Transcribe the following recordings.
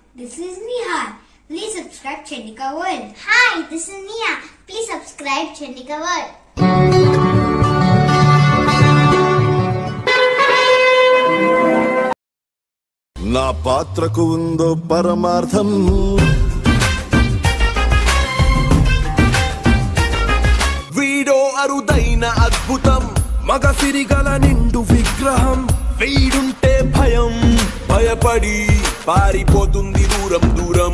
This is Nihal. Please subscribe Chandika World. Hi, this is Nia. Please subscribe Chandika World. నా పాత్రకు ఉందో పరమార్థం వీడో అరుదైన అద్భుతం మగ సిరిగల నిండు విగ్రహం వీడుంటే భయం భయపడి పారిపోతుంది దూరం దూరం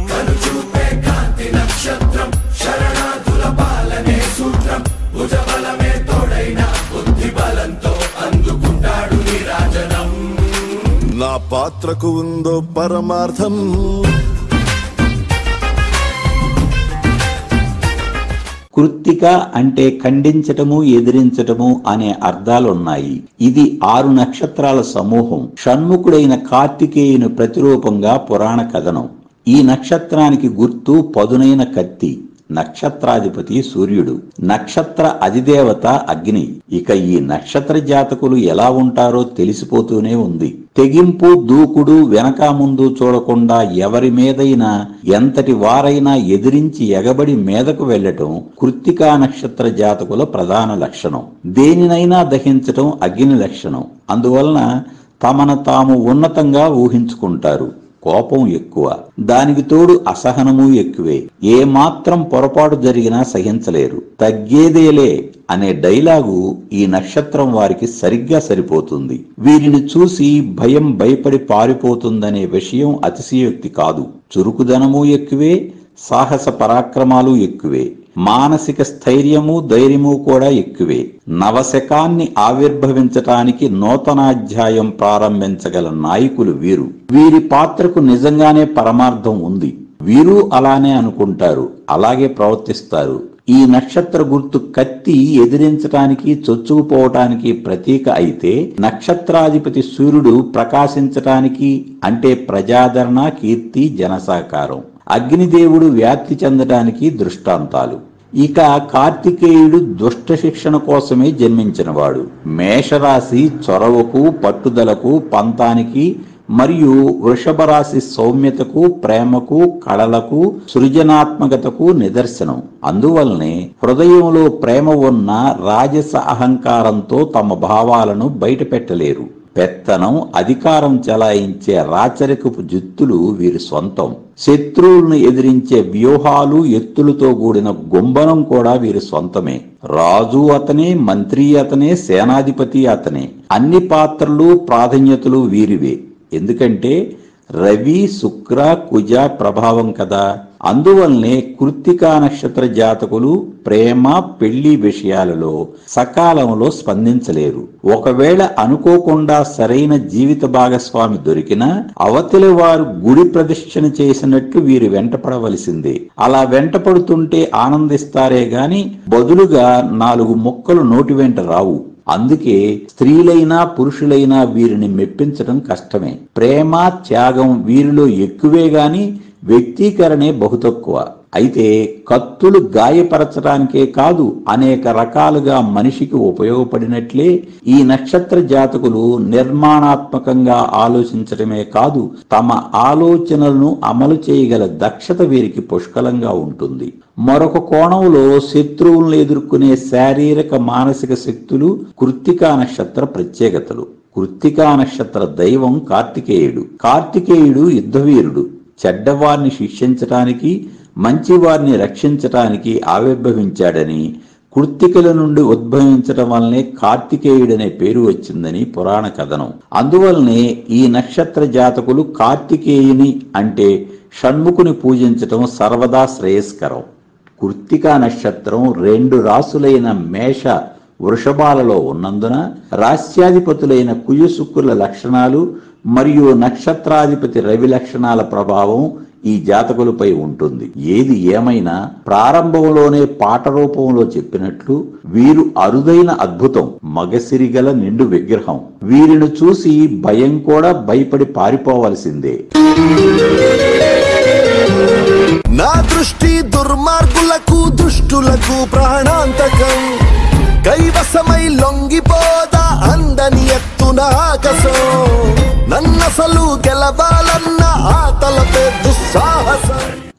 నా పాత్రకు ఉందో పరమార్థం కృత్తిక అంటే ఖండించటము ఎదిరించటము అనే అర్థాలున్నాయి ఇది ఆరు నక్షత్రాల సమూహం షణ్ముఖుడైన కార్తికేయుని ప్రతిరూపంగా పురాణ కథనం ఈ నక్షత్రానికి గుర్తు పదునైన కత్తి నక్షత్రాధిపతి సూర్యుడు నక్షత్ర అధిదేవత అగ్ని ఇక ఈ నక్షత్ర జాతకులు ఎలా ఉంటారో తెలిసిపోతూనే ఉంది తెగింపు దూకుడు వెనక ముందు చూడకుండా ఎవరి మీదైనా ఎంతటి వారైనా ఎదిరించి ఎగబడి మీదకు వెళ్లటం కృత్తికా నక్షత్ర జాతకుల ప్రధాన లక్షణం దేనినైనా దహించటం అగ్ని లక్షణం అందువలన తమను తాము ఉన్నతంగా ఊహించుకుంటారు కోపం ఎక్కువ దానికి తోడు అసహనము ఎక్కువే ఏ మాత్రం పొరపాటు జరిగినా సహించలేరు తగ్గేదేలే అనే డైలాగు ఈ నక్షత్రం వారికి సరిగ్గా సరిపోతుంది వీరిని చూసి భయం భయపడి పారిపోతుందనే విషయం అతిశయోక్తి కాదు చురుకుదనము ఎక్కువే సాహస పరాక్రమాలు ఎక్కువే మానసిక స్థైర్యము ధైర్యము కూడా ఎక్కువే నవశకాన్ని ఆవిర్భవించటానికి నూతనాధ్యాయం ప్రారంభించగల నాయకులు వీరు వీరి పాత్రకు నిజంగానే పరమార్థం ఉంది వీరు అలానే అనుకుంటారు అలాగే ప్రవర్తిస్తారు ఈ నక్షత్ర గుర్తు కత్తి ఎదిరించటానికి చొచ్చుకుపోవటానికి ప్రతీక అయితే నక్షత్రాధిపతి సూర్యుడు ప్రకాశించటానికి అంటే ప్రజాదరణ కీర్తి జనసాకారం అగ్నిదేవుడు వ్యాప్తి చెందటానికి దృష్టాంతాలు ఇక కార్తికేయుడు దుష్ట శిక్షణ కోసమే జన్మించినవాడు మేషరాశి చొరవకు పట్టుదలకు పంతానికి మరియు వృషభ రాశి సౌమ్యతకు ప్రేమకు కళలకు సృజనాత్మకతకు నిదర్శనం అందువల్లనే హృదయంలో ప్రేమ ఉన్న రాజస అహంకారంతో తమ భావాలను బయటపెట్టలేరు పెత్తనం అధికారం చెలాయించే రాచరికపు జిత్తులు వీరి సొంతం శత్రువులను ఎదిరించే వ్యూహాలు ఎత్తులతో కూడిన గుంబనం కూడా వీరి సొంతమే రాజు అతనే మంత్రి అతనే సేనాధిపతి అతనే అన్ని పాత్రలు ప్రాధాన్యతలు వీరివే ఎందుకంటే రవి శుక్ర కుజ ప్రభావం కదా అందువల్లనే కృత్తికా నక్షత్ర జాతకులు ప్రేమ పెళ్లి విషయాలలో సకాలంలో స్పందించలేరు ఒకవేళ అనుకోకుండా సరైన జీవిత భాగస్వామి దొరికినా అవతలి వారు గుడి ప్రదక్షిణ చేసినట్టు వీరు వెంటపడవలసిందే అలా వెంటపడుతుంటే ఆనందిస్తారే గాని బదులుగా నాలుగు మొక్కలు నోటి వెంట రావు అందుకే స్త్రీలైనా పురుషులైనా వీరిని మెప్పించడం కష్టమే ప్రేమ త్యాగం వీరిలో ఎక్కువే గాని వ్యక్తీకరణే బహు తక్కువ అయితే కత్తులు గాయపరచడానికే కాదు అనేక రకాలుగా మనిషికి ఉపయోగపడినట్లే ఈ నక్షత్ర జాతకులు నిర్మాణాత్మకంగా ఆలోచించడమే కాదు తమ ఆలోచనలను అమలు చేయగల దక్షత వీరికి పుష్కలంగా ఉంటుంది మరొక కోణంలో శత్రువులను ఎదుర్కొనే శారీరక మానసిక శక్తులు కృత్తికా నక్షత్ర ప్రత్యేకతలు కృత్తికా నక్షత్ర దైవం కార్తికేయుడు కార్తికేయుడు యుద్ధవీరుడు చెడ్డవారిని శిక్షించటానికి మంచివారిని రక్షించటానికి ఆవిర్భవించాడని కృత్తికల నుండి ఉద్భవించటం వల్లనే కార్తికేయుడనే పేరు వచ్చిందని పురాణ కథనం అందువల్లనే ఈ నక్షత్ర జాతకులు కార్తికేయుని అంటే షణ్ముఖుని పూజించటం సర్వదా శ్రేయస్కరం కృత్తికా నక్షత్రం రెండు రాసులైన మేష వృషభాలలో ఉన్నందున రాస్యాధిపతులైన కుయుశుక్రుల లక్షణాలు మరియు నక్షత్రాధిపతి రవి లక్షణాల ప్రభావం ఈ జాతకులపై ఉంటుంది ఏది ఏమైనా ప్రారంభంలోనే పాట రూపంలో చెప్పినట్లు వీరు అరుదైన అద్భుతం మగసిరిగల నిండు విగ్రహం వీరిని చూసి భయం కూడా భయపడి పారిపోవలసిందే నా దృష్టి దుర్మార్గులకు దుష్టులకు ప్రాణాంతకం కైవసమై లొంగిపోదా అందని ఎత్తున ఆకాశం నన్నసలు గెలవాలన్న ఆ తలపే దుస్స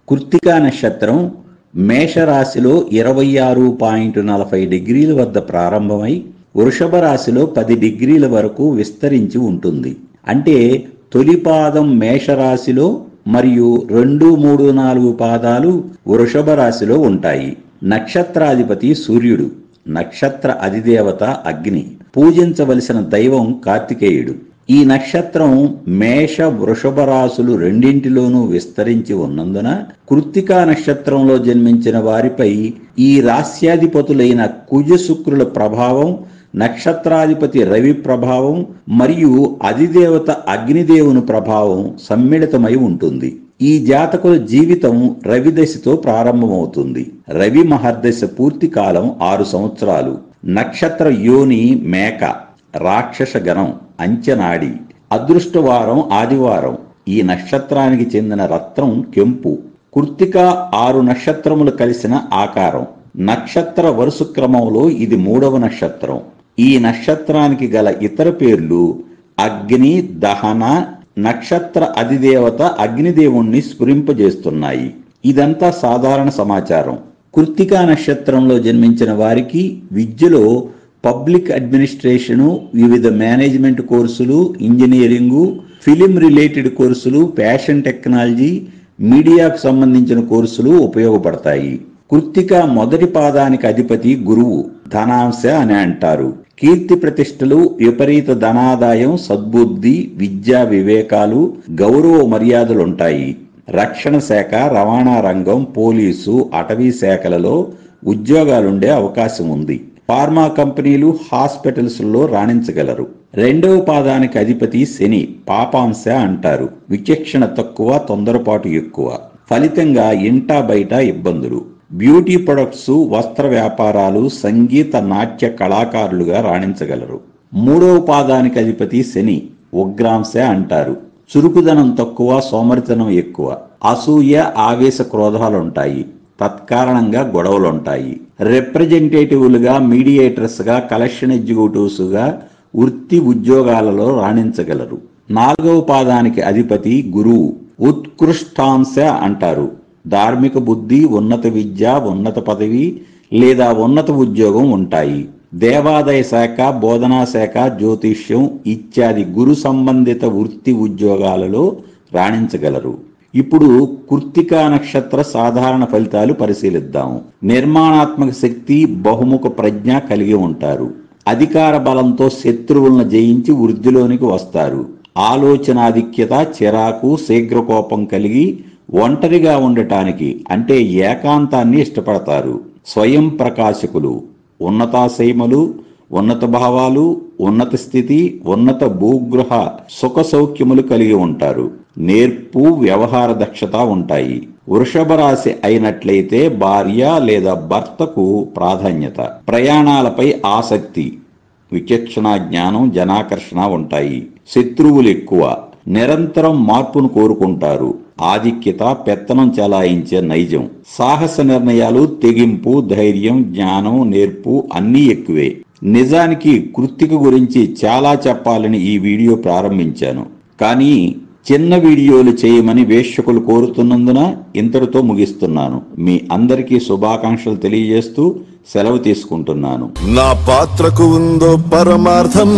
కృత్తికా నక్షత్రం మేషరాశిలో ఇరవై ఆరు పాయింట్ నలభై డిగ్రీల వద్ద ప్రారంభమై వృషభ రాశిలో పది డిగ్రీల వరకు విస్తరించి ఉంటుంది అంటే తొలి పాదం మేషరాశిలో మరియు రెండు మూడు నాలుగు పాదాలు వృషభ రాశిలో ఉంటాయి నక్షత్రాధిపతి సూర్యుడు నక్షత్ర అధిదేవత అగ్ని పూజించవలసిన దైవం కార్తికేయుడు ఈ నక్షత్రం మేష వృషభ రాశులు రెండింటిలోనూ విస్తరించి ఉన్నందున కృత్తికా నక్షత్రంలో జన్మించిన వారిపై ఈ రాస్యాధిపతులైన కుజ శుక్రుల ప్రభావం నక్షత్రాధిపతి రవి ప్రభావం మరియు అధిదేవత అగ్నిదేవుని ప్రభావం సమ్మిళితమై ఉంటుంది ఈ జాతకుల జీవితం రవి దశతో ప్రారంభమవుతుంది రవి మహర్దశ పూర్తి కాలం ఆరు సంవత్సరాలు నక్షత్ర యోని మేక రాక్షస గణం అంచెనాడి అదృష్టవారం ఆదివారం ఈ నక్షత్రానికి చెందిన రత్నం కెంపు కృత్తిక ఆరు నక్షత్రములు కలిసిన ఆకారం నక్షత్ర వరుస క్రమంలో ఇది మూడవ నక్షత్రం ఈ నక్షత్రానికి గల ఇతర పేర్లు అగ్ని దహన నక్షత్ర అధిదేవత అగ్నిదేవుణ్ణి స్ఫురింపజేస్తున్నాయి ఇదంతా సాధారణ సమాచారం కృత్తికా నక్షత్రంలో జన్మించిన వారికి విద్యలో పబ్లిక్ అడ్మినిస్ట్రేషను వివిధ మేనేజ్మెంట్ కోర్సులు ఇంజనీరింగు ఫిలిం రిలేటెడ్ కోర్సులు ఫ్యాషన్ టెక్నాలజీ మీడియాకు సంబంధించిన కోర్సులు ఉపయోగపడతాయి కృత్తిక మొదటి పాదానికి అధిపతి గురువు ధనాంశ అని అంటారు కీర్తి ప్రతిష్టలు విపరీత ధనాదాయం సద్బుద్ధి విద్యా వివేకాలు గౌరవ మర్యాదలుంటాయి రక్షణ శాఖ రవాణా రంగం పోలీసు అటవీ శాఖలలో ఉద్యోగాలుండే అవకాశం ఉంది ఫార్మా కంపెనీలు హాస్పిటల్స్ లో రాణించగలరు రెండవ పాదానికి అధిపతి శని పాపాంశ అంటారు విచక్షణ తక్కువ తొందరపాటు ఎక్కువ ఫలితంగా ఇంటా బయట ఇబ్బందులు బ్యూటీ ప్రొడక్ట్స్ వస్త్ర వ్యాపారాలు సంగీత నాట్య కళాకారులుగా రాణించగలరు మూడవ పాదానికి అధిపతి శని ఉగ్రాంశ అంటారు చురుకుదనం తక్కువ సోమరితనం ఎక్కువ అసూయ ఆవేశ క్రోధాలుంటాయి తత్కారణంగా గొడవలుంటాయి రిప్రజెంటేటివ్లుగా మీడియేటర్స్గా కలెక్షన్ ఎగ్జిక్యూటివ్స్గా వృత్తి ఉద్యోగాలలో రాణించగలరు నాలుగవ పాదానికి అధిపతి గురువు ఉత్కృష్టాంశ అంటారు ధార్మిక బుద్ధి ఉన్నత విద్య ఉన్నత పదవి లేదా ఉన్నత ఉద్యోగం ఉంటాయి దేవాదాయ శాఖ బోధనా శాఖ జ్యోతిష్యం ఇత్యాది గురు సంబంధిత వృత్తి ఉద్యోగాలలో రాణించగలరు ఇప్పుడు కృత్తికా నక్షత్ర సాధారణ ఫలితాలు పరిశీలిద్దాం నిర్మాణాత్మక శక్తి బహుముఖ ప్రజ్ఞ కలిగి ఉంటారు అధికార బలంతో శత్రువులను జయించి వృద్ధిలోనికి వస్తారు ఆలోచనాధిక్యత చిరాకు శీఘ్రకోపం కలిగి ఒంటరిగా ఉండటానికి అంటే ఏకాంతాన్ని ఇష్టపడతారు స్వయం ప్రకాశకులు ఉన్నతాశయములు ఉన్నత భావాలు ఉన్నత స్థితి ఉన్నత భూగృహ సుఖ సౌఖ్యములు కలిగి ఉంటారు నేర్పు వ్యవహార దక్షత ఉంటాయి వృషభ రాశి అయినట్లయితే భార్య లేదా భర్తకు ప్రాధాన్యత ప్రయాణాలపై ఆసక్తి విచక్షణ జ్ఞానం జనాకర్షణ ఉంటాయి శత్రువులు ఎక్కువ నిరంతరం మార్పును కోరుకుంటారు ఆధిక్యత పెత్తనం చెలాయించే నైజం సాహస నిర్ణయాలు తెగింపు ధైర్యం జ్ఞానం నేర్పు అన్నీ ఎక్కువే నిజానికి కృత్తిక గురించి చాలా చెప్పాలని ఈ వీడియో ప్రారంభించాను కానీ చిన్న వీడియోలు చేయమని వేక్షకులు కోరుతున్నందున ఇంతటితో ముగిస్తున్నాను మీ అందరికీ శుభాకాంక్షలు తెలియజేస్తూ సెలవు తీసుకుంటున్నాను నా పాత్రకు ఉందో పరమార్థం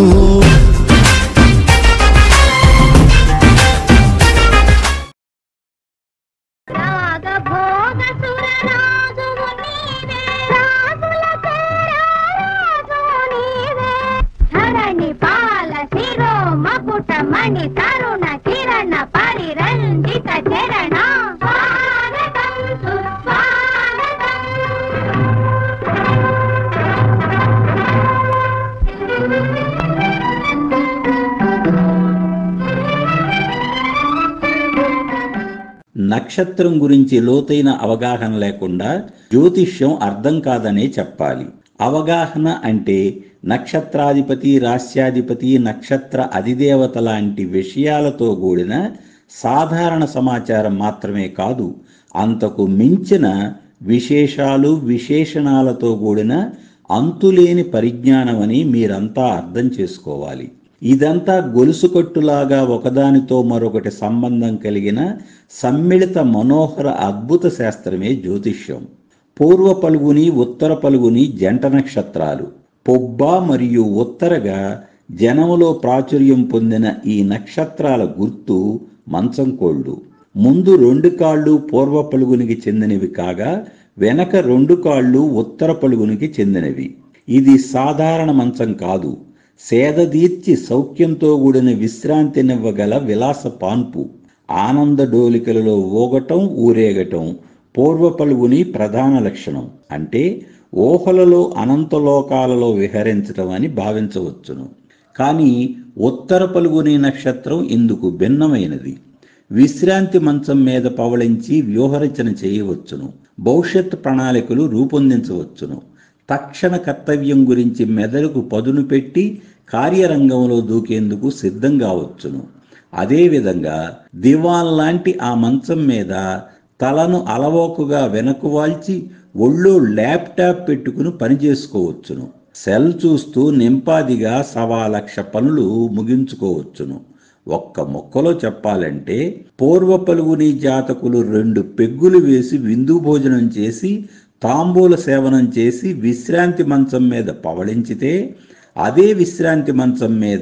రాగభోగ సురరాజువు నీవే, రాజులకే రారాజువు నీవే. ధరణి పాల శిరో మకుట మణి తరుణ కిరణ పరిరంజిత చరణ స్వాగతం సుస్వాగతం నక్షత్రం గురించి లోతైన అవగాహన లేకుండా జ్యోతిష్యం అర్థం కాదనే చెప్పాలి అవగాహన అంటే నక్షత్రాధిపతి రాస్యాధిపతి నక్షత్ర అధిదేవత లాంటి విషయాలతో కూడిన సాధారణ సమాచారం మాత్రమే కాదు అంతకు మించిన విశేషాలు విశేషణాలతో కూడిన అంతులేని పరిజ్ఞానమని మీరంతా అర్థం చేసుకోవాలి ఇదంతా గొలుసుకట్టులాగా ఒకదానితో మరొకటి సంబంధం కలిగిన సమ్మిళిత మనోహర అద్భుత శాస్త్రమే జ్యోతిష్యం పూర్వ పలుగుని ఉత్తర పలుగుని జంట నక్షత్రాలు పొబ్బ మరియు ఉత్తరగా జనములో ప్రాచుర్యం పొందిన ఈ నక్షత్రాల గుర్తు మంచం కోళ్ళు ముందు రెండు కాళ్ళు పూర్వ పలుగునికి చెందినవి కాగా వెనక రెండు కాళ్ళు ఉత్తర పలుగునికి చెందినవి ఇది సాధారణ మంచం కాదు సేదదీర్చి సౌఖ్యంతో కూడిన విశ్రాంతినివ్వగల విలాస పాన్పు ఆనంద డోలికలలో ఊగటం ఊరేగటం పూర్వ పలుగుని ప్రధాన లక్షణం అంటే ఊహలలో అనంతలోకాలలో విహరించటం అని భావించవచ్చును కానీ ఉత్తర పలుగుని నక్షత్రం ఇందుకు భిన్నమైనది విశ్రాంతి మంచం మీద పవళించి వ్యూహరచన చేయవచ్చును భవిష్యత్ ప్రణాళికలు రూపొందించవచ్చును తక్షణ కర్తవ్యం గురించి మెదడుకు పదును పెట్టి కార్యరంగంలో దూకేందుకు సిద్ధం కావచ్చును అదేవిధంగా దివాన్ లాంటి ఆ మంచం మీద తలను అలవోకుగా వెనక్కు వాల్చి ఒళ్ళో ల్యాప్టాప్ పెట్టుకుని పని చేసుకోవచ్చును సెల్ చూస్తూ నింపాదిగా సవా లక్ష పనులు ముగించుకోవచ్చును ఒక్క మొక్కలో చెప్పాలంటే పూర్వ పలుగుని జాతకులు రెండు పెగ్గులు వేసి విందు భోజనం చేసి తాంబూల సేవనం చేసి విశ్రాంతి మంచం మీద పవళించితే అదే విశ్రాంతి మంచం మీద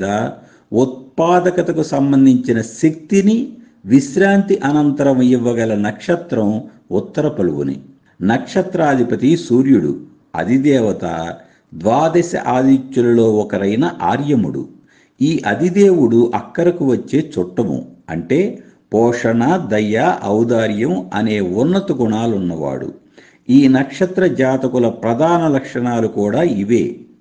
ఉత్పాదకతకు సంబంధించిన శక్తిని విశ్రాంతి అనంతరం ఇవ్వగల నక్షత్రం ఉత్తర పలుగుని నక్షత్రాధిపతి సూర్యుడు అధిదేవత ద్వాదశ ఆదిత్యులలో ఒకరైన ఆర్యముడు ఈ అధిదేవుడు అక్కరకు వచ్చే చుట్టము అంటే పోషణ దయ ఔదార్యం అనే ఉన్నత గుణాలున్నవాడు ఈ నక్షత్ర జాతకుల ప్రధాన లక్షణాలు కూడా ఇవే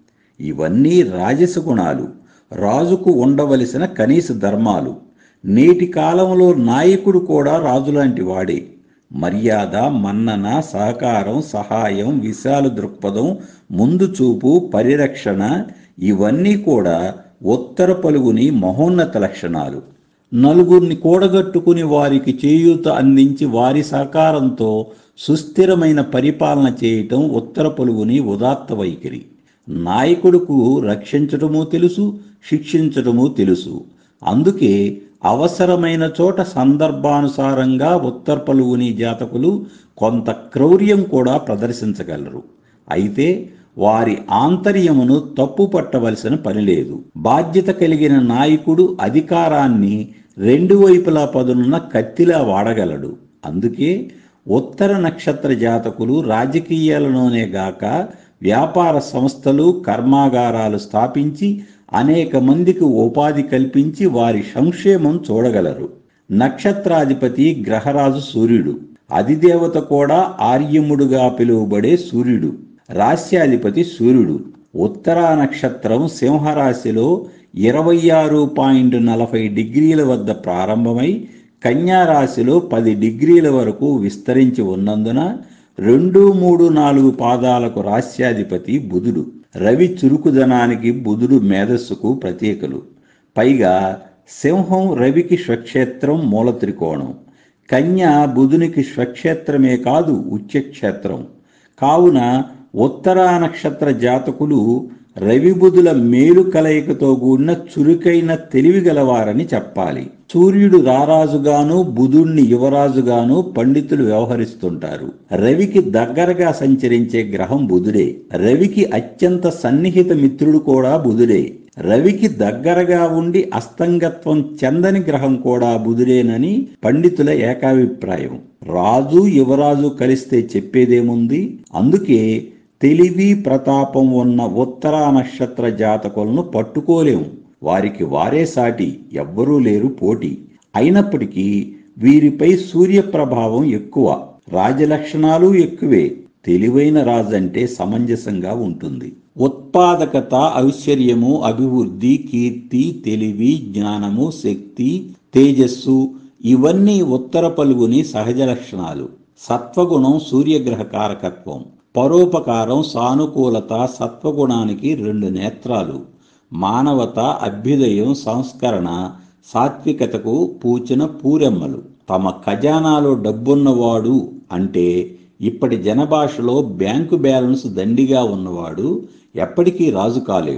ఇవన్నీ రాజస గుణాలు రాజుకు ఉండవలసిన కనీస ధర్మాలు నేటి కాలంలో నాయకుడు కూడా రాజులాంటి వాడే మర్యాద మన్నన సహకారం సహాయం విశాల దృక్పథం ముందు చూపు పరిరక్షణ ఇవన్నీ కూడా ఉత్తర పలుగుని మహోన్నత లక్షణాలు నలుగురిని కూడగట్టుకుని వారికి చేయూత అందించి వారి సహకారంతో సుస్థిరమైన పరిపాలన చేయటం ఉత్తర పలుగుని ఉదాత్త వైఖరి నాయకుడుకు రక్షించటము తెలుసు శిక్షించటము తెలుసు అందుకే అవసరమైన చోట సందర్భానుసారంగా ఉత్తర పలుగుని జాతకులు కొంత క్రౌర్యం కూడా ప్రదర్శించగలరు అయితే వారి ఆంతర్యమును తప్పు పట్టవలసిన పని లేదు బాధ్యత కలిగిన నాయకుడు అధికారాన్ని రెండు వైపులా పదునున్న కత్తిలా వాడగలడు అందుకే ఉత్తర నక్షత్ర జాతకులు రాజకీయాలలోనే గాక వ్యాపార సంస్థలు కర్మాగారాలు స్థాపించి అనేక మందికి ఉపాధి కల్పించి వారి సంక్షేమం చూడగలరు నక్షత్రాధిపతి గ్రహరాజు సూర్యుడు అధిదేవత కూడా ఆర్యముడుగా పిలువబడే సూర్యుడు రాశ్యాధిపతి సూర్యుడు ఉత్తరా నక్షత్రం సింహరాశిలో ఇరవై ఆరు పాయింట్ నలభై డిగ్రీల వద్ద ప్రారంభమై కన్యా రాశిలో పది డిగ్రీల వరకు విస్తరించి ఉన్నందున రెండు మూడు నాలుగు పాదాలకు రాశ్యాధిపతి బుధుడు రవి చురుకుదనానికి బుధుడు మేధస్సుకు ప్రతీకలు పైగా సింహం రవికి స్వక్షేత్రం మూల త్రికోణం కన్య బుధునికి స్వక్షేత్రమే కాదు ఉచ్యక్షేత్రం కావున ఉత్తరా నక్షత్ర జాతకులు రవి బుధుల మేలు కలయికతో కూడిన చురుకైన తెలివి గలవారని చెప్పాలి సూర్యుడు రారాజుగాను బుధుణ్ణి యువరాజుగాను పండితులు వ్యవహరిస్తుంటారు రవికి దగ్గరగా సంచరించే గ్రహం బుధుడే రవికి అత్యంత సన్నిహిత మిత్రుడు కూడా బుధుడే రవికి దగ్గరగా ఉండి అస్తంగత్వం చెందని గ్రహం కూడా బుధుడేనని పండితుల ఏకాభిప్రాయం రాజు యువరాజు కలిస్తే చెప్పేదేముంది అందుకే తెలివి ప్రతాపం ఉన్న ఉత్తరా నక్షత్ర జాతకులను పట్టుకోలేము వారికి వారే సాటి ఎవ్వరూ లేరు పోటీ అయినప్పటికీ వీరిపై సూర్య ప్రభావం ఎక్కువ రాజలక్షణాలు ఎక్కువే తెలివైన రాజంటే సమంజసంగా ఉంటుంది ఉత్పాదకత ఐశ్వర్యము అభివృద్ధి కీర్తి తెలివి జ్ఞానము శక్తి తేజస్సు ఇవన్నీ ఉత్తర పలుగుని సహజ లక్షణాలు సత్వగుణం సూర్యగ్రహ కారకత్వం పరోపకారం సానుకూలత సత్వగుణానికి రెండు నేత్రాలు మానవత అభ్యుదయం సంస్కరణ సాత్వికతకు పూచిన పూరెమ్మలు తమ ఖజానాలో డబ్బున్నవాడు అంటే ఇప్పటి జనభాషలో బ్యాంకు బ్యాలెన్స్ దండిగా ఉన్నవాడు ఎప్పటికీ రాజు కాలేడు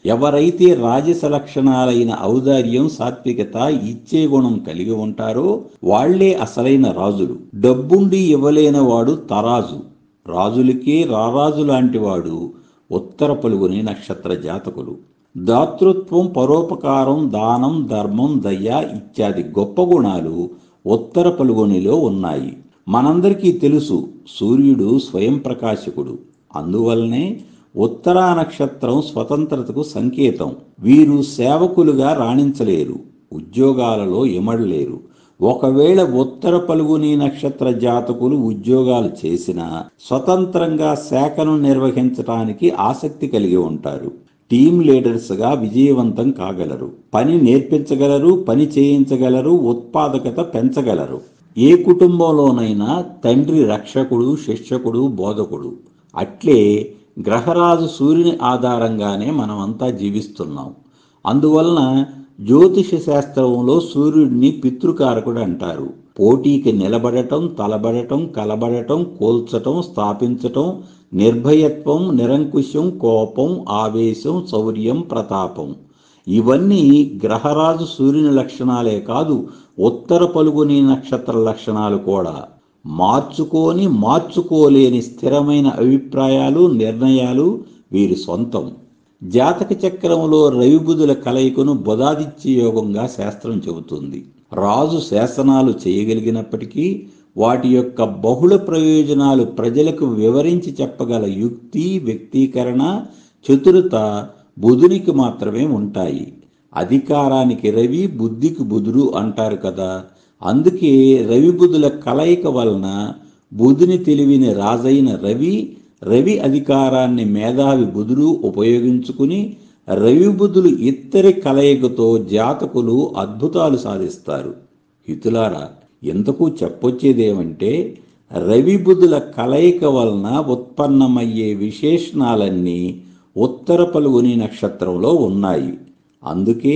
ఎవరైతే రాజస లక్షణాలైన ఔదార్యం సాత్వికత ఇచ్చే గుణం కలిగి ఉంటారో వాళ్లే అసలైన రాజులు డబ్బుండి ఇవ్వలేనివాడు తరాజు రాజులకే రారాజు లాంటివాడు ఉత్తర పలుగుని నక్షత్ర జాతకులు దాతృత్వం పరోపకారం దానం ధర్మం దయ ఇత్యాది గొప్ప గుణాలు ఉత్తర పలుగునిలో ఉన్నాయి మనందరికీ తెలుసు సూర్యుడు స్వయం ప్రకాశకుడు అందువల్లనే ఉత్తరా నక్షత్రం స్వతంత్రతకు సంకేతం వీరు సేవకులుగా రాణించలేరు ఉద్యోగాలలో ఇమడలేరు ఒకవేళ ఉత్తర పలుగుని నక్షత్ర జాతకులు ఉద్యోగాలు చేసినా స్వతంత్రంగా శాఖను నిర్వహించడానికి ఆసక్తి కలిగి ఉంటారు టీమ్ లీడర్స్గా విజయవంతం కాగలరు పని నేర్పించగలరు పని చేయించగలరు ఉత్పాదకత పెంచగలరు ఏ కుటుంబంలోనైనా తండ్రి రక్షకుడు శిక్షకుడు బోధకుడు అట్లే గ్రహరాజు సూర్యుని ఆధారంగానే మనమంతా జీవిస్తున్నాం అందువలన జ్యోతిష శాస్త్రంలో సూర్యుడిని పితృకారకుడు అంటారు పోటీకి నిలబడటం తలబడటం కలబడటం కోల్చటం స్థాపించటం నిర్భయత్వం నిరంకుశం కోపం ఆవేశం శౌర్యం ప్రతాపం ఇవన్నీ గ్రహరాజు సూర్యుని లక్షణాలే కాదు ఉత్తర పలుగుని నక్షత్ర లక్షణాలు కూడా మార్చుకోని మార్చుకోలేని స్థిరమైన అభిప్రాయాలు నిర్ణయాలు వీరి సొంతం జాతక చక్రంలో రవిబుధుల కలయికను బుధాదిత్య యోగంగా శాస్త్రం చెబుతుంది రాజు శాసనాలు చేయగలిగినప్పటికీ వాటి యొక్క బహుళ ప్రయోజనాలు ప్రజలకు వివరించి చెప్పగల యుక్తి వ్యక్తీకరణ చతురత బుధునికి మాత్రమే ఉంటాయి అధికారానికి రవి బుద్ధికి బుధుడు అంటారు కదా అందుకే రవి బుధుల కలయిక వలన బుధుని తెలివిని రాజైన రవి రవి అధికారాన్ని మేధావి బుధుడు ఉపయోగించుకుని రవి బుధులు ఇద్దరి కలయికతో జాతకులు అద్భుతాలు సాధిస్తారు హితులారా ఎంతకు చెప్పొచ్చేదేమంటే రవి బుధుల కలయిక వలన ఉత్పన్నమయ్యే విశేషణాలన్నీ ఉత్తర పలుగుని నక్షత్రంలో ఉన్నాయి అందుకే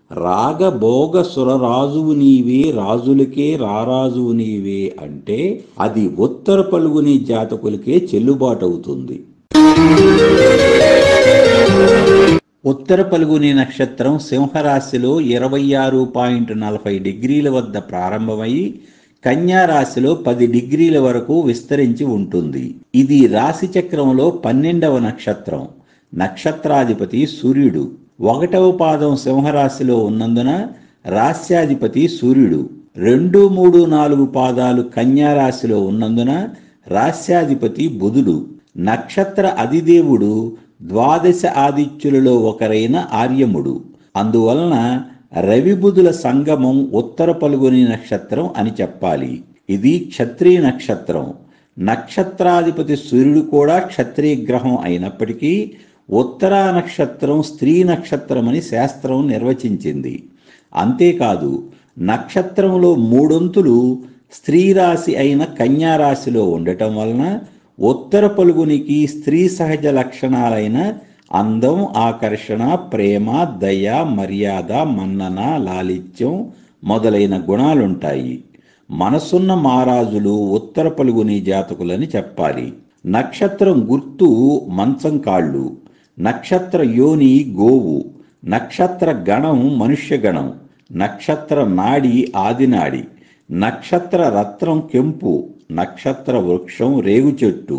రాగభోగ సురరాజువు నీవే రాజులకే రారాజువు నీవే అంటే అది ఉత్తర పలుగుని జాతకులకే చెల్లుబాటు అవుతుంది ఉత్తర పలుగుని నక్షత్రం సింహరాశిలో ఇరవై ఆరు పాయింట్ నలభై డిగ్రీల వద్ద ప్రారంభమై కన్యా రాశిలో పది డిగ్రీల వరకు విస్తరించి ఉంటుంది ఇది రాశి చక్రంలో పన్నెండవ నక్షత్రం నక్షత్రాధిపతి సూర్యుడు ఒకటవ పాదం సింహరాశిలో ఉన్నందున రాస్యాధిపతి సూర్యుడు రెండు మూడు నాలుగు పాదాలు కన్యా రాశిలో ఉన్నందున రాస్యాధిపతి బుధుడు నక్షత్ర అధిదేవుడు ద్వాదశ ఆదిత్యులలో ఒకరైన ఆర్యముడు అందువలన రవి బుధుల సంగమం ఉత్తర పలుగుని నక్షత్రం అని చెప్పాలి ఇది క్షత్రియ నక్షత్రం నక్షత్రాధిపతి సూర్యుడు కూడా క్షత్రియ గ్రహం అయినప్పటికీ ఉత్తరా నక్షత్రం స్త్రీ నక్షత్రమని శాస్త్రం నిర్వచించింది అంతేకాదు నక్షత్రంలో మూడొంతులు స్త్రీ రాశి అయిన కన్యా రాశిలో ఉండటం వలన ఉత్తర పలుగునికి స్త్రీ సహజ లక్షణాలైన అందం ఆకర్షణ ప్రేమ దయ మర్యాద మన్నన లాలిత్యం మొదలైన గుణాలుంటాయి మనసున్న మహారాజులు ఉత్తర పలుగుని జాతకులని చెప్పాలి నక్షత్రం గుర్తు మంచం కాళ్ళు నక్షత్ర యోని గోవు నక్షత్ర గణం మనుష్య గణం నక్షత్ర నాడి ఆదినాడి నక్షత్ర రత్నం కెంపు నక్షత్ర వృక్షం రేగు చెట్టు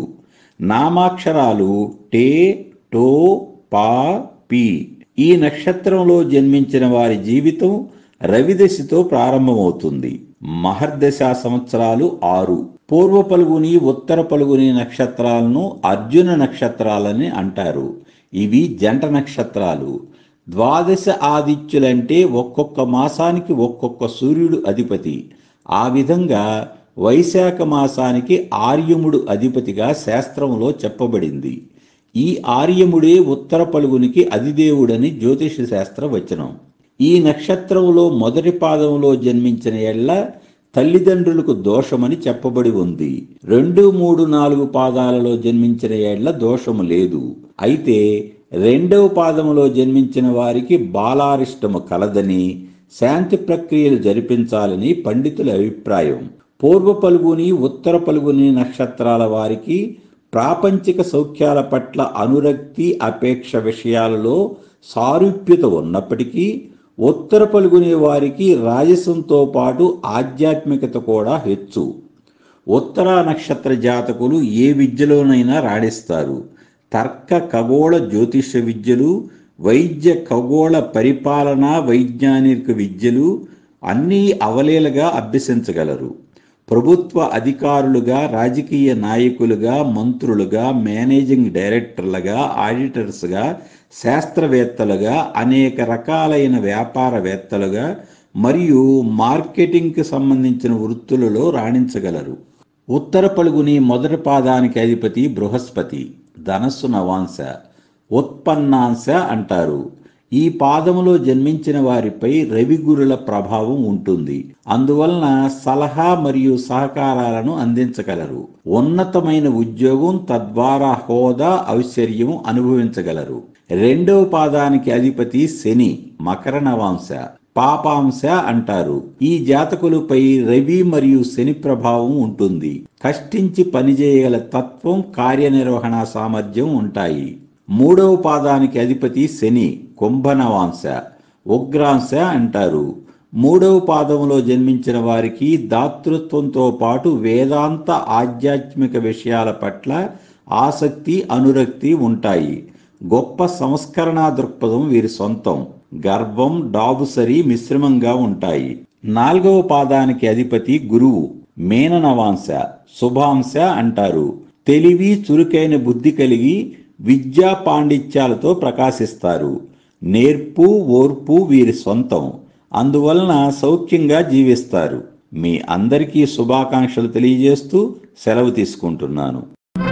నామాక్షరాలు టే టో పా పి ఈ నక్షత్రంలో జన్మించిన వారి జీవితం రవిదశతో ప్రారంభమవుతుంది మహర్దశ సంవత్సరాలు ఆరు పూర్వ పలుగుని ఉత్తర పలుగుని నక్షత్రాలను అర్జున నక్షత్రాలని అంటారు ఇవి జంట నక్షత్రాలు ద్వాదశ ఆదిత్యులంటే ఒక్కొక్క మాసానికి ఒక్కొక్క సూర్యుడు అధిపతి ఆ విధంగా వైశాఖ మాసానికి ఆర్యముడు అధిపతిగా శాస్త్రంలో చెప్పబడింది ఈ ఆర్యముడే ఉత్తర పలుగునికి అధిదేవుడని జ్యోతిష శాస్త్ర వచనం ఈ నక్షత్రంలో మొదటి పాదంలో జన్మించిన ఎళ్ళ తల్లిదండ్రులకు దోషమని చెప్పబడి ఉంది రెండు మూడు నాలుగు పాదాలలో జన్మించిన ఏళ్ల దోషము లేదు అయితే రెండవ పాదములో జన్మించిన వారికి బాలారిష్టము కలదని శాంతి ప్రక్రియలు జరిపించాలని పండితుల అభిప్రాయం పూర్వ పలుగుని ఉత్తర పలుగుని నక్షత్రాల వారికి ప్రాపంచిక సౌఖ్యాల పట్ల అనురక్తి అపేక్ష విషయాలలో సారూప్యత ఉన్నప్పటికీ ఉత్తర పలుగునే వారికి రాజసంతో పాటు ఆధ్యాత్మికత కూడా హెచ్చు ఉత్తర నక్షత్ర జాతకులు ఏ విద్యలోనైనా రాణిస్తారు తర్క ఖగోళ జ్యోతిష విద్యలు వైద్య ఖగోళ పరిపాలన వైజ్ఞానిక విద్యలు అన్నీ అవలేలగా అభ్యసించగలరు ప్రభుత్వ అధికారులుగా రాజకీయ నాయకులుగా మంత్రులుగా మేనేజింగ్ డైరెక్టర్లుగా ఆడిటర్స్గా శాస్త్రవేత్తలుగా అనేక రకాలైన వ్యాపారవేత్తలుగా మరియు మార్కెటింగ్కి సంబంధించిన వృత్తులలో రాణించగలరు ఉత్తర పలుగుని మొదటి పాదానికి అధిపతి బృహస్పతి ధనస్సు నవాంశ ఉత్పన్నాంశ అంటారు ఈ పాదములో జన్మించిన వారిపై రవిగురుల ప్రభావం ఉంటుంది అందువలన సలహా మరియు సహకారాలను అందించగలరు ఉన్నతమైన ఉద్యోగం తద్వారా హోదా ఐశ్వర్యం అనుభవించగలరు రెండవ పాదానికి అధిపతి శని మకర నవాంశ పాపాంశ అంటారు ఈ జాతకులపై రవి మరియు శని ప్రభావం ఉంటుంది కష్టించి పనిచేయగల తత్వం కార్యనిర్వహణ సామర్థ్యం ఉంటాయి మూడవ పాదానికి అధిపతి శని కుంభనవాంశ ఉగ్రాంశ అంటారు మూడవ పాదంలో జన్మించిన వారికి దాతృత్వంతో పాటు వేదాంత ఆధ్యాత్మిక విషయాల పట్ల ఆసక్తి అనురక్తి ఉంటాయి గొప్ప సంస్కరణా దృక్పథం వీరి సొంతం గర్వం డాబుసరి మిశ్రమంగా ఉంటాయి నాలుగవ పాదానికి అధిపతి గురువు మేననవాంశ శుభాంశ అంటారు తెలివి చురుకైన బుద్ధి కలిగి విద్యా పాండిత్యాలతో ప్రకాశిస్తారు నేర్పు ఓర్పు వీరి సొంతం అందువలన సౌఖ్యంగా జీవిస్తారు మీ అందరికీ శుభాకాంక్షలు తెలియజేస్తూ సెలవు తీసుకుంటున్నాను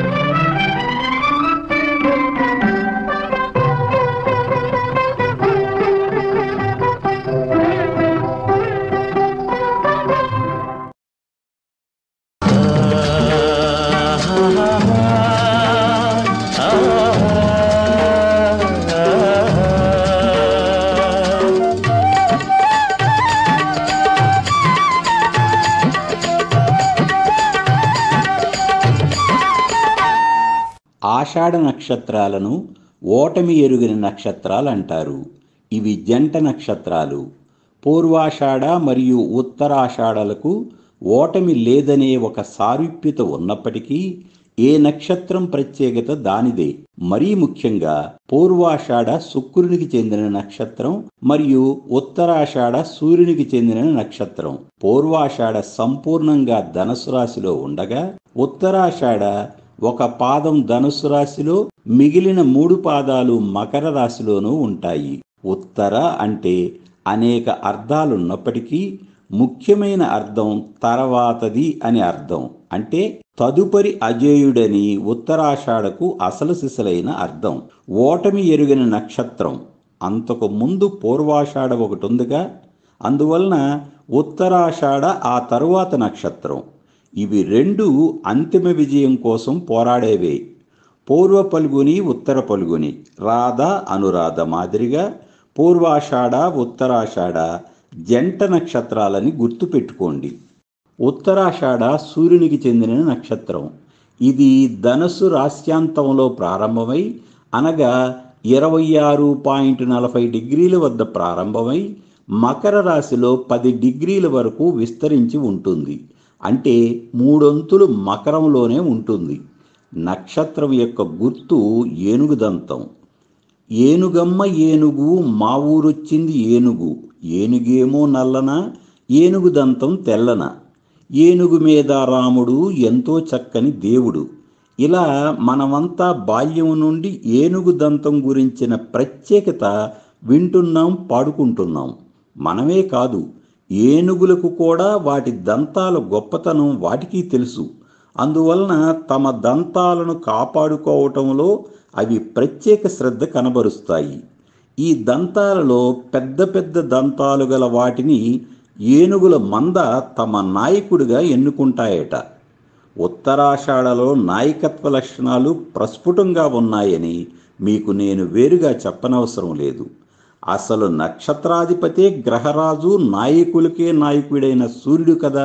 ఆషాఢ నక్షత్రాలను ఓటమి ఎరుగిన నక్షత్రాలు అంటారు ఇవి జంట నక్షత్రాలు పూర్వాషాఢ మరియు ఉత్తరాషాఢలకు ఓటమి లేదనే ఒక సారూప్యత ఉన్నప్పటికీ ఏ నక్షత్రం ప్రత్యేకత దానిదే మరీ ముఖ్యంగా పూర్వాషాఢ శుక్రునికి చెందిన నక్షత్రం మరియు ఉత్తరాషాఢ సూర్యునికి చెందిన నక్షత్రం పూర్వాషాఢ సంపూర్ణంగా ధనుసు రాశిలో ఉండగా ఉత్తరాషాఢ ఒక పాదం ధనుసు రాశిలో మిగిలిన మూడు పాదాలు మకర రాశిలోనూ ఉంటాయి ఉత్తర అంటే అనేక అర్థాలున్నప్పటికీ ముఖ్యమైన అర్థం తర్వాతది అని అర్థం అంటే తదుపరి అజేయుడని ఉత్తరాషాఢకు అసలు సిసలైన అర్థం ఓటమి ఎరుగిన నక్షత్రం అంతకు ముందు పూర్వాషాఢ ఒకటి ఉందిగా అందువలన ఉత్తరాషాఢ ఆ తరువాత నక్షత్రం ఇవి రెండు అంతిమ విజయం కోసం పోరాడేవే పూర్వ పలుగుని ఉత్తర పలుగుని రాధ అనురాధ మాదిరిగా పూర్వాషాఢ ఉత్తరాషాఢ జంట నక్షత్రాలని గుర్తుపెట్టుకోండి ఉత్తరాషాఢ సూర్యునికి చెందిన నక్షత్రం ఇది ధనుసు రాశ్యాంతంలో ప్రారంభమై అనగా ఇరవై ఆరు పాయింట్ నలభై డిగ్రీల వద్ద ప్రారంభమై మకర రాశిలో పది డిగ్రీల వరకు విస్తరించి ఉంటుంది అంటే మూడొంతులు మకరంలోనే ఉంటుంది నక్షత్రం యొక్క గుర్తు ఏనుగు దంతం ఏనుగమ్మ ఏనుగు మా ఊరొచ్చింది ఏనుగు ఏనుగేమో నల్లన ఏనుగు దంతం తెల్లన ఏనుగు మీద రాముడు ఎంతో చక్కని దేవుడు ఇలా మనమంతా బాల్యం నుండి ఏనుగు దంతం గురించిన ప్రత్యేకత వింటున్నాం పాడుకుంటున్నాం మనమే కాదు ఏనుగులకు కూడా వాటి దంతాల గొప్పతనం వాటికి తెలుసు అందువలన తమ దంతాలను కాపాడుకోవటంలో అవి ప్రత్యేక శ్రద్ధ కనబరుస్తాయి ఈ దంతాలలో పెద్ద పెద్ద దంతాలు గల వాటిని ఏనుగుల మంద తమ నాయకుడిగా ఎన్నుకుంటాయట ఉత్తరాషాఢలో నాయకత్వ లక్షణాలు ప్రస్ఫుటంగా ఉన్నాయని మీకు నేను వేరుగా చెప్పనవసరం లేదు అసలు నక్షత్రాధిపతే గ్రహరాజు నాయకులకే నాయకుడైన సూర్యుడు కదా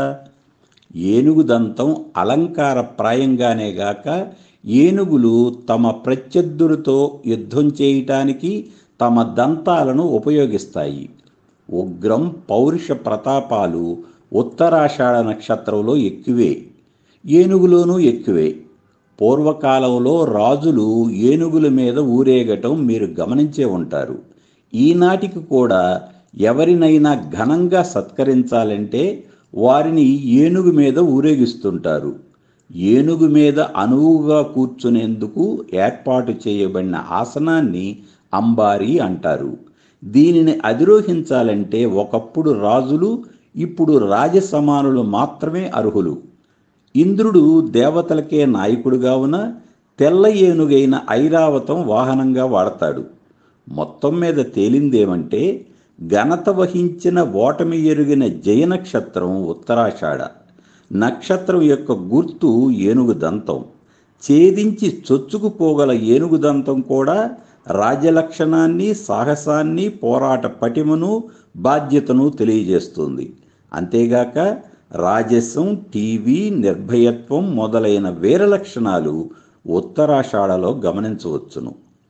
ఏనుగు దంతం అలంకార ప్రాయంగానే గాక ఏనుగులు తమ ప్రత్యర్థులతో యుద్ధం చేయటానికి తమ దంతాలను ఉపయోగిస్తాయి ఉగ్రం పౌరుష ప్రతాపాలు ఉత్తరాషాఢ నక్షత్రంలో ఎక్కువే ఏనుగులోనూ ఎక్కువే పూర్వకాలంలో రాజులు ఏనుగుల మీద ఊరేగటం మీరు గమనించే ఉంటారు ఈనాటికి కూడా ఎవరినైనా ఘనంగా సత్కరించాలంటే వారిని ఏనుగు మీద ఊరేగిస్తుంటారు ఏనుగు మీద అనువుగా కూర్చునేందుకు ఏర్పాటు చేయబడిన ఆసనాన్ని అంబారి అంటారు దీనిని అధిరోహించాలంటే ఒకప్పుడు రాజులు ఇప్పుడు రాజసమానులు మాత్రమే అర్హులు ఇంద్రుడు దేవతలకే నాయకుడుగా ఉన్న తెల్ల ఏనుగైన ఐరావతం వాహనంగా వాడతాడు మొత్తం మీద తేలిందేమంటే ఘనత వహించిన ఓటమి ఎరుగిన జయ నక్షత్రం ఉత్తరాషాఢ నక్షత్రం యొక్క గుర్తు ఏనుగు దంతం ఛేదించి చొచ్చుకుపోగల ఏనుగు దంతం కూడా రాజ్యలక్షణాన్ని సాహసాన్ని పోరాట పటిమను బాధ్యతను తెలియజేస్తుంది అంతేగాక రాజసం టీవీ నిర్భయత్వం మొదలైన వీర లక్షణాలు ఉత్తరాషాఢలో గమనించవచ్చును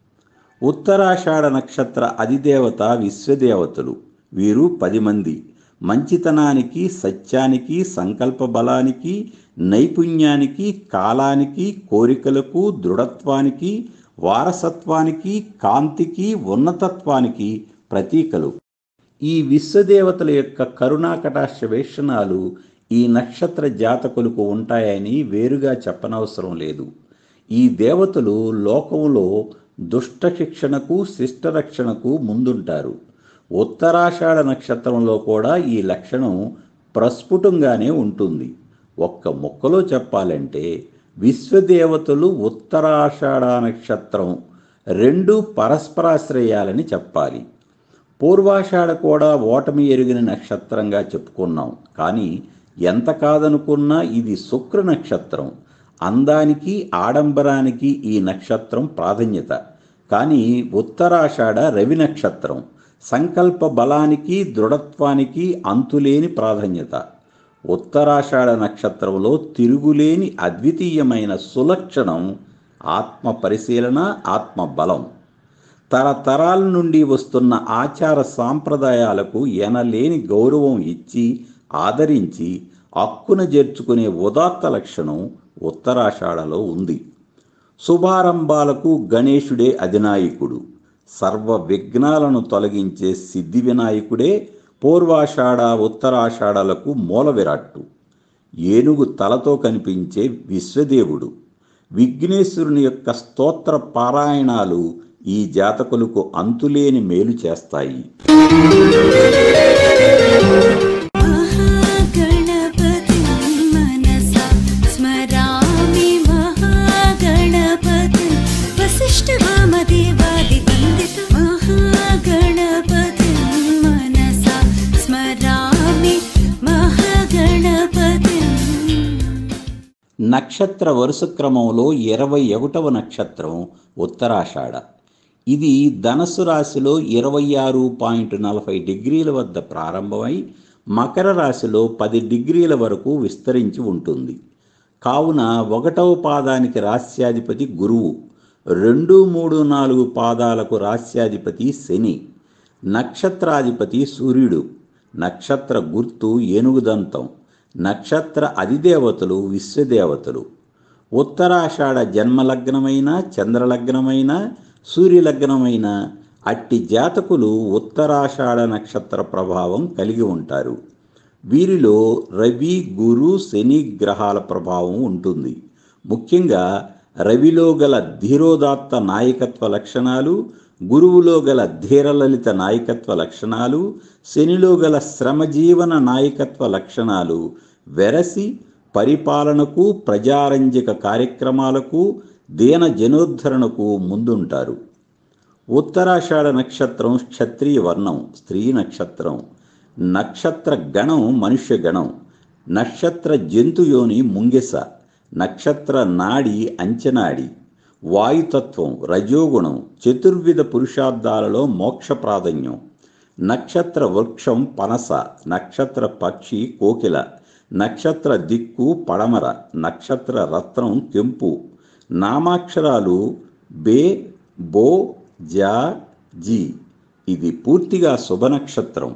ఉత్తరాషాఢ నక్షత్ర అధిదేవత విశ్వదేవతలు వీరు పది మంది మంచితనానికి సత్యానికి సంకల్ప బలానికి నైపుణ్యానికి కాలానికి కోరికలకు దృఢత్వానికి వారసత్వానికి కాంతికి ఉన్నతత్వానికి ప్రతీకలు ఈ విశ్వదేవతల యొక్క కరుణా కటాక్ష వీక్షణాలు ఈ నక్షత్ర జాతకులకు ఉంటాయని వేరుగా చెప్పనవసరం లేదు ఈ దేవతలు లోకంలో దుష్ట శిక్షణకు శిష్టరక్షణకు ముందుంటారు ఉత్తరాషాఢ నక్షత్రంలో కూడా ఈ లక్షణం ప్రస్ఫుటంగానే ఉంటుంది ఒక్క ముక్కలో చెప్పాలంటే విశ్వదేవతలు ఉత్తరాషాఢ నక్షత్రం రెండు పరస్పరాశ్రయాలని చెప్పాలి పూర్వాషాఢ కూడా ఓటమి ఎరిగిన నక్షత్రంగా చెప్పుకున్నాం కానీ ఎంత కాదనుకున్నా ఇది శుక్ర నక్షత్రం అందానికి ఆడంబరానికి ఈ నక్షత్రం ప్రాధాన్యత కానీ ఉత్తరాషాఢ రవి నక్షత్రం సంకల్ప బలానికి దృఢత్వానికి అంతులేని ప్రాధాన్యత ఉత్తరాషాఢ నక్షత్రంలో తిరుగులేని అద్వితీయమైన సులక్షణం ఆత్మ పరిశీలన ఆత్మ బలం తరతరాల నుండి వస్తున్న ఆచార సాంప్రదాయాలకు ఎనలేని గౌరవం ఇచ్చి ఆదరించి అక్కున చేర్చుకునే ఉదాత్త లక్షణం ఉత్తరాషాఢలో ఉంది శుభారంభాలకు గణేశుడే అధినాయకుడు సర్వ విఘ్నాలను తొలగించే సిద్ధి వినాయకుడే పూర్వాషాఢ ఉత్తరాషాఢలకు మూల విరాట్టు ఏనుగు తలతో కనిపించే విశ్వదేవుడు విఘ్నేశ్వరుని యొక్క స్తోత్ర పారాయణాలు ఈ జాతకులకు అంతులేని మేలు చేస్తాయి महागणपतिं मनसा स्मरामि महागणपतिं वसिष्ठवामदेवादिवन्दितं महागणपतिं मनसा स्मरामि महागणपतिम् నక్షత్ర వరుస క్రమంలో ఇరవై ఒకటవ నక్షత్రం ఉత్తరాషాఢ ఇది ధనస్సు రాశిలో ఇరవై ఆరు పాయింట్ నలభై డిగ్రీల వద్ద ప్రారంభమై మకర రాశిలో పది డిగ్రీల వరకు విస్తరించి ఉంటుంది కావున ఒకటవ పాదానికి రాస్యాధిపతి గురువు రెండు మూడు నాలుగు పాదాలకు రాస్యాధిపతి శని నక్షత్రాధిపతి సూర్యుడు నక్షత్ర గుర్తు ఏనుగుదంతం నక్షత్ర అధిదేవతలు విశ్వదేవతలు ఉత్తరాషాఢ జన్మలగ్నమైన చంద్రలగ్నమైన సూర్యలగ్నమైన అట్టి జాతకులు ఉత్తరాషాఢ నక్షత్ర ప్రభావం కలిగి ఉంటారు వీరిలో రవి గురు శని గ్రహాల ప్రభావం ఉంటుంది ముఖ్యంగా రవిలో గల ధీరోదాత్త నాయకత్వ లక్షణాలు గురువులో గల ధీరలలిత నాయకత్వ లక్షణాలు శనిలో గల శ్రమజీవన నాయకత్వ లక్షణాలు వెరసి పరిపాలనకు ప్రజారంజక కార్యక్రమాలకు దీన జనోద్ధరణకు ముందుంటారు ఉత్తరాషాఢ నక్షత్రం క్షత్రియ వర్ణం స్త్రీ నక్షత్రం నక్షత్ర గణం మనుష్య గణం నక్షత్ర జంతుయోని ముంగెస నక్షత్ర నాడి అంచనాడి వాయుతత్వం రజోగుణం చతుర్విధ పురుషార్థాలలో మోక్ష ప్రాధాన్యం నక్షత్ర వృక్షం పనస నక్షత్ర పక్షి కోకిల నక్షత్ర దిక్కు పడమర నక్షత్ర రత్నం కెంపు నామాక్షరాలు బే బో జా జీ ఇది పూర్తిగా శుభ నక్షత్రం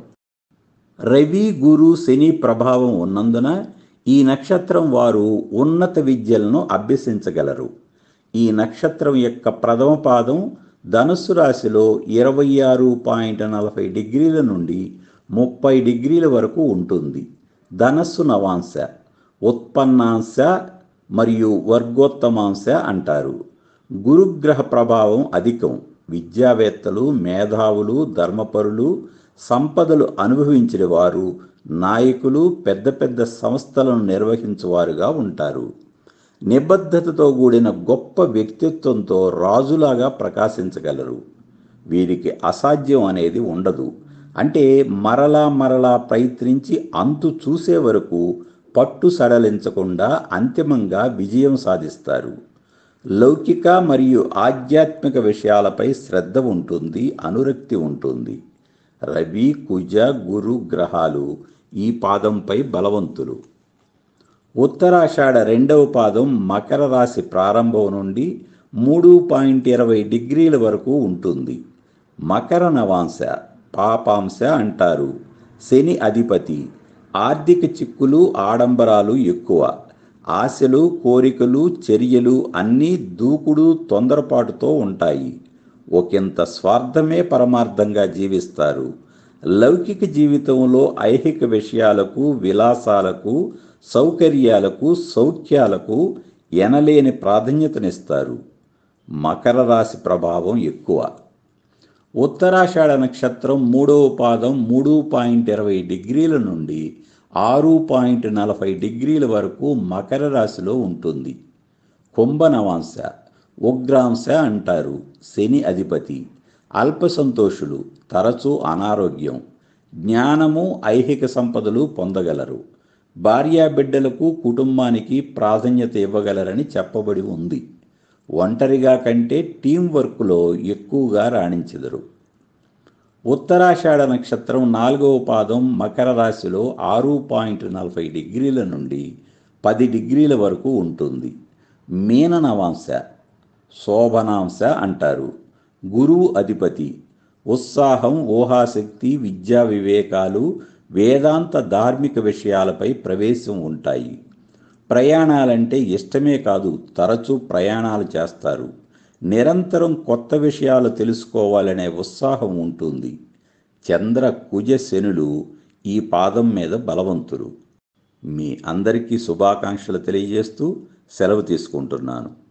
రవి గురు శని ప్రభావం ఉన్నందున ఈ నక్షత్రం వారు ఉన్నత విద్యలను అభ్యసించగలరు ఈ నక్షత్రం యొక్క ప్రథమ పాదం ధనుస్సు రాశిలో ఇరవై ఆరు పాయింట్ నలభై డిగ్రీల నుండి ముప్పై డిగ్రీల వరకు ఉంటుంది ధనస్సు నవాంశ ఉత్పన్నాంశ మరియు వర్గోత్తమాంశ అంటారు గురుగ్రహ ప్రభావం అధికం విద్యావేత్తలు మేధావులు ధర్మపరులు సంపదలు అనుభవించిన వారు నాయకులు పెద్ద పెద్ద సంస్థలను నిర్వహించువారుగా ఉంటారు నిబద్ధతతో కూడిన గొప్ప వ్యక్తిత్వంతో రాజులాగా ప్రకాశించగలరు వీరికి అసాధ్యం అనేది ఉండదు అంటే మరలా మరలా ప్రయత్నించి అంతు చూసే వరకు పట్టు సడలించకుండా అంతిమంగా విజయం సాధిస్తారు లౌకిక మరియు ఆధ్యాత్మిక విషయాలపై శ్రద్ధ ఉంటుంది అనురక్తి ఉంటుంది రవి కుజ గురు గ్రహాలు ఈ పాదంపై బలవంతులు ఉత్తరాషాఢ రెండవ పాదం మకర రాశి ప్రారంభం నుండి మూడు పాయింట్ ఇరవై డిగ్రీల వరకు ఉంటుంది మకర నవాంశ పాపాంశ అంటారు శని అధిపతి ఆర్థిక చిక్కులు ఆడంబరాలు ఎక్కువ ఆశలు కోరికలు చర్యలు అన్నీ దూకుడు తొందరపాటుతో ఉంటాయి ఒకంత స్వార్థమే పరమార్థంగా జీవిస్తారు లౌకిక జీవితంలో ఐహిక విషయాలకు విలాసాలకు సౌకర్యాలకు సౌఖ్యాలకు ఎనలేని ప్రాధాన్యతనిస్తారు మకర రాశి ప్రభావం ఎక్కువ ఉత్తరాషాఢ నక్షత్రం మూడవ పాదం మూడు పాయింట్ ఇరవై డిగ్రీల నుండి ఆరు పాయింట్ నలభై డిగ్రీల వరకు మకర రాశిలో ఉంటుంది కుంభనవాంశ ఉగ్రాంశ అంటారు శని అధిపతి అల్ప సంతోషులు తరచూ అనారోగ్యం జ్ఞానము ఐహిక సంపదలు పొందగలరు భార్యాబిడ్డలకు కుటుంబానికి ప్రాధాన్యత ఇవ్వగలరని చెప్పబడి ఉంది ఒంటరిగా కంటే టీం వర్క్లో ఎక్కువగా రాణించెదరు ఉత్తరాషాఢ నక్షత్రం నాలుగవ పాదం మకర రాశిలో ఆరు పాయింట్ నలభై డిగ్రీల నుండి పది డిగ్రీల వరకు ఉంటుంది మీన నవాంశ శోభనాంశ అంటారు గురువు అధిపతి ఉత్సాహం ఊహాశక్తి విద్యా వివేకాలు వేదాంత ధార్మిక విషయాలపై ప్రవేశం ఉంటాయి ప్రయాణాలంటే ఇష్టమే కాదు తరచూ ప్రయాణాలు చేస్తారు నిరంతరం కొత్త విషయాలు తెలుసుకోవాలనే ఉత్సాహం ఉంటుంది చంద్ర కుజ శనులు ఈ పాదం మీద బలవంతులు మీ అందరికీ శుభాకాంక్షలు తెలియజేస్తూ సెలవు తీసుకుంటున్నాను